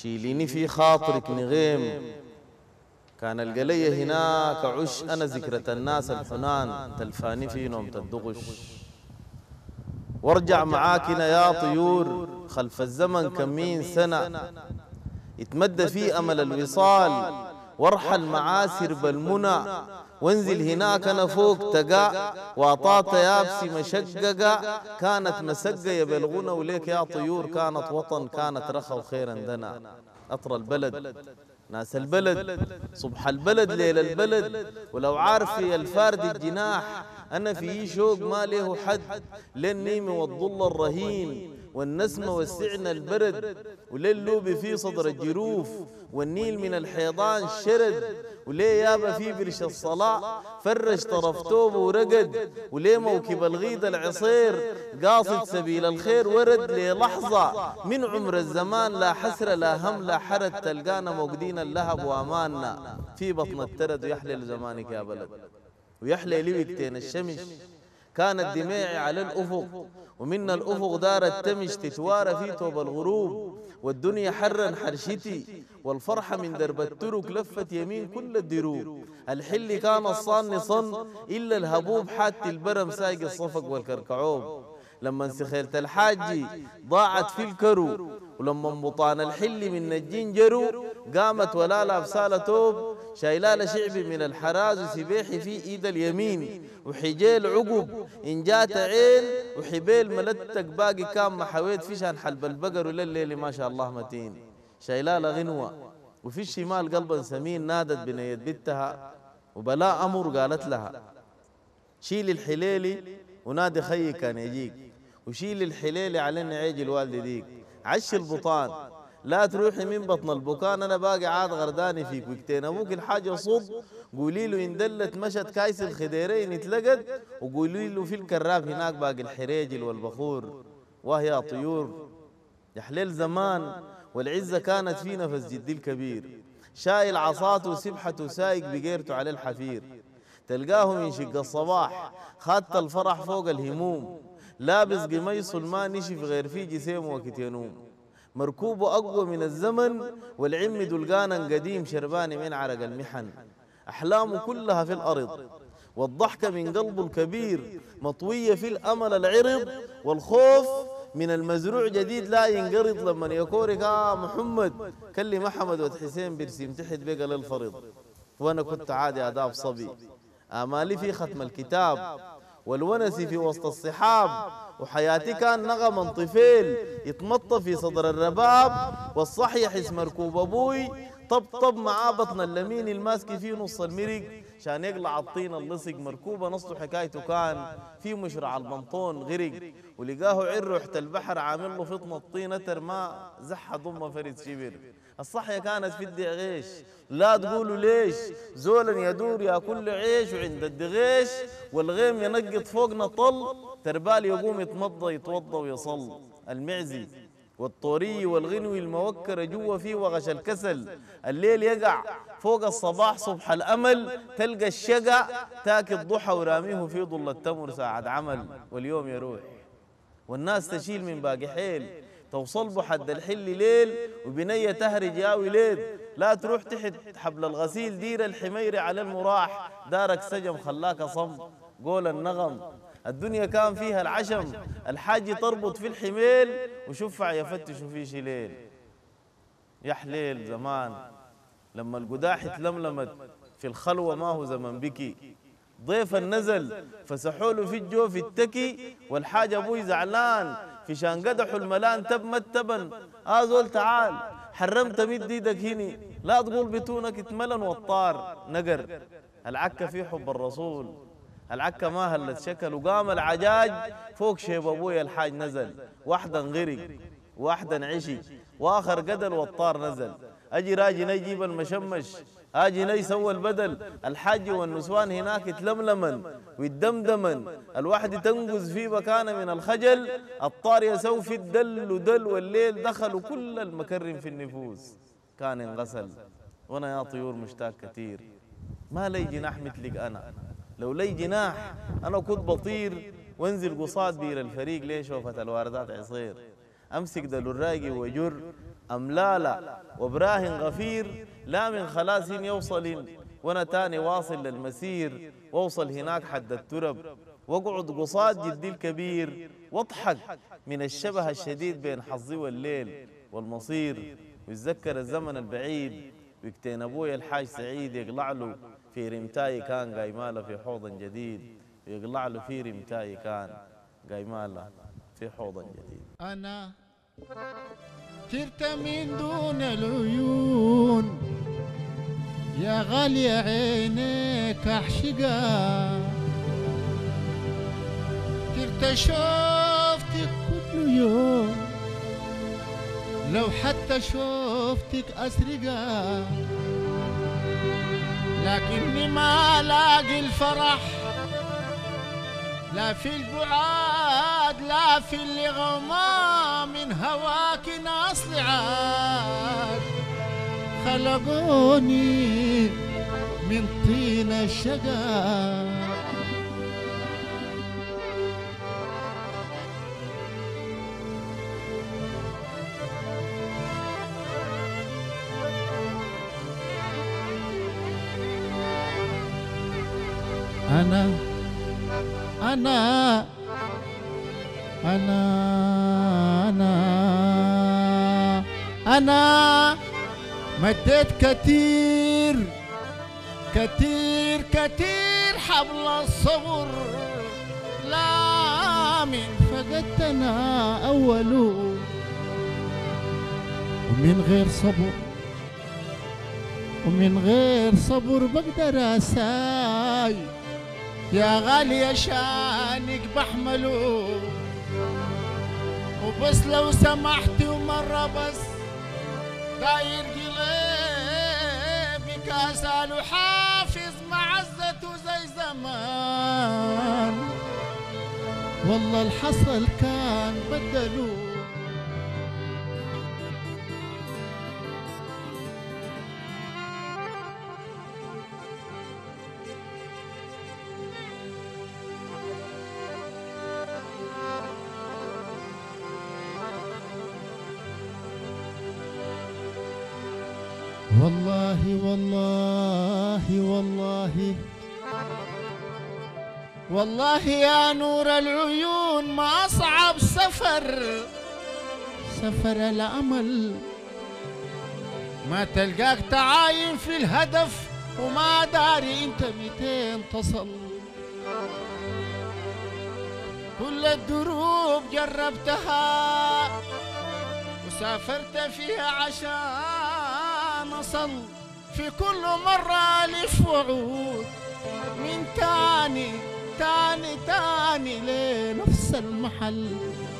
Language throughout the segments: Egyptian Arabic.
شيليني في خاطرك نغيم كان القلية هناك عش أنا ذكرة الناس الحنان تلفاني في نوم تدغش وارجع معاكنا يا طيور خلف الزمن كمين سنة يتمدى في أمل الوصال وارحل معاسر بالمنى وانزل هناك انا فوق تقا واطاط يابسي مشققة كانت مسقة بالغنى وليك يا طيور كانت وطن كانت رخى وخيرا دنا أطر البلد ناس البلد صبح البلد ليل البلد ولو عارفي الفارد الجناح أنا في شوق ما له حد للنيم والظل الرهين والنسمة والسعن البرد وللوب في صدر الجروف والنيل من الحيضان شرد وليه يابا في برش الصلاة فرش طرف توبه ورقد وليه موكب الغيد العصير قاصد سبيل الخير ورد للحظة من عمر الزمان لا حسر لا هم لا حرد تلقانا موقدين اللهب واماننا في بطن الترد ويحلل زمانك يا بلد ويحلى لوكتين الشمس كانت دماعي على الأفق ومن الأفق دارت تمش تتوارى في توب الغروب والدنيا حرا حرشتي والفرحة من درب الترك لفت يمين كل الدروب الحل كان الصان صن إلا الهبوب حات البرم ساق الصفق والكركعوب لما سخيلة الحاجي ضاعت في الكرو ولما بطان الحل من نجين جرو قامت ولا لابسالة توب شايلال شعب من الحراز وسبيحي في ايد اليمين وحجيل عقب ان جات عين وحبيل ملتك باقي كام محويت فيشان حلب البقر ولليل ما شاء الله متين شايلال غنوة وفي الشمال قلبا سمين نادت بنية بنتها وبلا أمر قالت لها شيل الحليلي ونادي خيي كان يجيك وشيل الحليلي على عيج الوالد ديك عش البطان لا تروحي من بطن البكان انا باقي عاد غرداني فيك وقتين ابوك الحاجه صب قولي له ان دلت مشت كايس الخديرين اتلقت وقولي له في الكراب هناك باقي الحريجل والبخور وهي طيور يا حليل زمان والعزه كانت في نفس جدي الكبير شايل عصاته وسبحته سايق بقيرته على الحفير تلقاه من شق الصباح خدت الفرح فوق الهموم لابس قميص ما نشف غير في جسيم وقت ينوم مركوبه أقوى من الزمن والعم دلقانا قديم شرباني من عرق المحن أحلامه كلها في الأرض والضحكة من قلبه الكبير مطوية في الأمل العرض والخوف من المزروع جديد لا ينقرض لما يكورك آه محمد كلم أحمد وحسين برسيم تحت بقى للفرض وأنا كنت عادي آداب صبي آمالي في ختم الكتاب والونس في وسط الصحاب وحياتي كان نغم طفيل يتمطى في صدر الرباب والصحي يحس مركوب ابوي طب طب معاه بطن اللمين الماسكي فيه نص المرق عشان يقلع الطين اللصق مركوبه نصه حكايته كان في مشرع البنطون غرق ولقاه عر رحت البحر عامل له فطن الطين ترماء زحة ضمه فرد شبر الصحية كانت في الدغيش لا تقولوا ليش زولا يدور ياكل عيش وعند الدغيش والغيم ينقط فوقنا طل تربال يقوم يتمضى يتوضى ويصل المعزي والطوري والغنوي الموكرة جوا فيه وغش الكسل الليل يقع فوق الصباح صبح الأمل تلقى الشقع تاكي الضحى وراميه في ظل التمر ساعة عمل واليوم يروح والناس تشيل من باقي حيل توصل به حد الحل ليل وبنية تهرج يا وليد لا تروح تحت حبل الغسيل دير الحمير على المراح دارك سجم خلاك صم قول النغم الدنيا كان فيها العشم الحاج تربط في الحميل وشفع يفتش في شليل يا حليل زمان لما القداح اتلملمت في الخلوة ما هو زمن بكي ضيف النزل فسحوله في الجوف التكي والحاج ابوي زعلان في شان قدحوا الملان تب متبا آه زول تعال حرمت مد ايدك هني لا تقول بتونك اتملن والطار نقر العكة في حب الرسول العكة ما هلت شكل وقام العجاج فوق شيب ابويا الحاج نزل واحدا غرق واحدا عشي واخر قدل والطار نزل اجي راجي نجيب المشمش اجي ني سوى البدل الحاج والنسوان هناك تلملمن ويدمدمن الواحد تنقز في مكان من الخجل الطار يسوي في الدل ودل والليل دخلوا كل المكرم في النفوس كان انغسل وانا يا طيور مشتاق كثير ما لي جناح مثلك انا لو لي جناح انا كنت بطير وانزل قصاد بير الفريق ليه شوفة الواردات عصير امسك دل الراقي وجر املالا وبراهن غفير لا من خلاص يوصل وانا تاني واصل للمسير واوصل هناك حد الترب واقعد قصاد جدي الكبير واضحك من الشبه الشديد بين حظي والليل والمصير ويتذكر الزمن البعيد ويكتين ابويا الحاج سعيد يقلع له في رمتاي كان قايماله في حوض جديد ويقلع له في رمتاي كان قايماله في حوض جديد أنا سرت من دون العيون يا غالية عينيك أحشقا سرت شوفتك كل يوم لو حتى شوفتك أسرقا لكني ما لاقي الفرح لا في البعاد لا في الغما من هواك ناصل عاد خلقوني من طين الشقا أنا أنا أنا أنا أنا مديت كتير كتير كتير حبل الصبر لا من فقدت أنا أول ومن غير صبر ومن غير صبر بقدر أساي يا غالية شانك بحمله وبس لو سمحتي ومرة بس داير قلبي كاسال وحافظ معزته زي زمان والله الحصل كان بدلوه والله والله والله والله يا نور العيون ما أصعب سفر سفر الأمل ما تلقاك تعاين في الهدف وما داري انت ميتين تصل كل الدروب جربتها وسافرت فيها عشان أصل في كل مرة ألف وعود من تاني تاني تاني لنفس المحل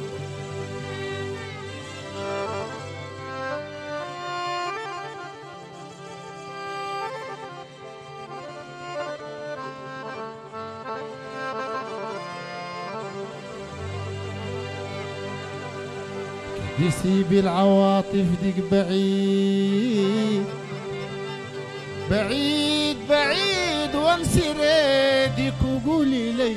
يسيب العواطف ديك بعيد بعيد بعيد وانسي ريدك وقولي لي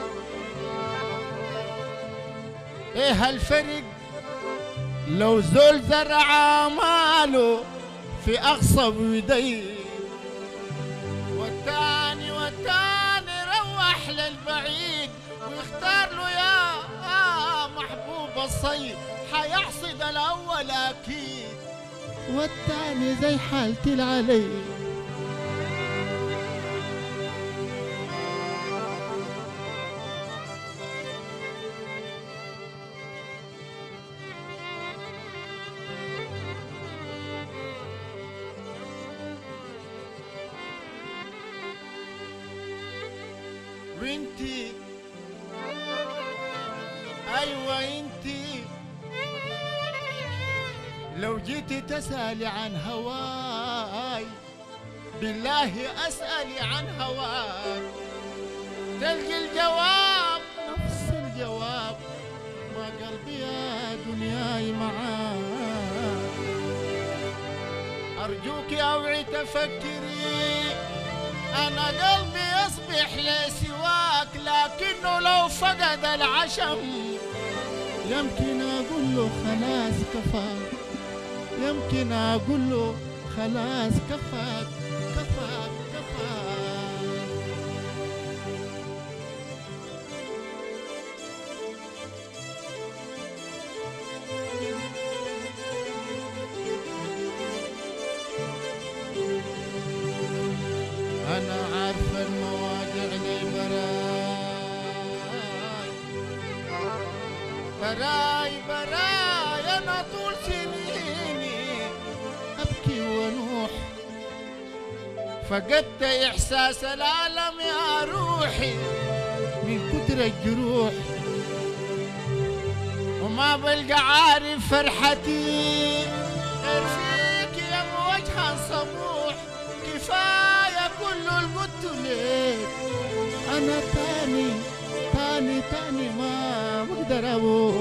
ايه هالفرق لو زول زرع ماله في اغصب يدي والتاني والتاني روح للبعيد ويختار له يا آه محبوب الصيد حيحصد الاول اكيد والتاني زي حالتي العلي وانتي ايوه انتي لو جيتي تسألي عن هواي بالله أسألي عن هواك تلقي الجواب نفس الجواب ما قلبي يا دنياي معاك أرجوك أوعي تفكري أنا قلبي يصبح لسواك لكنه لو فقد العشم يمكن اقول له خلاص كفاك يمكن اقول له خلاص كفاك كفاك كفاك انا عارف المواجع لي براي براي براي انا طول سنيني ابكي ونوح فقدت احساس الالم يا روحي من كتر الجروح وما بلقى عارف فرحتي غير فيك يا وجها صبوح كفايه كل القلت ليك انا تاني تاني تاني ما بقدر اقول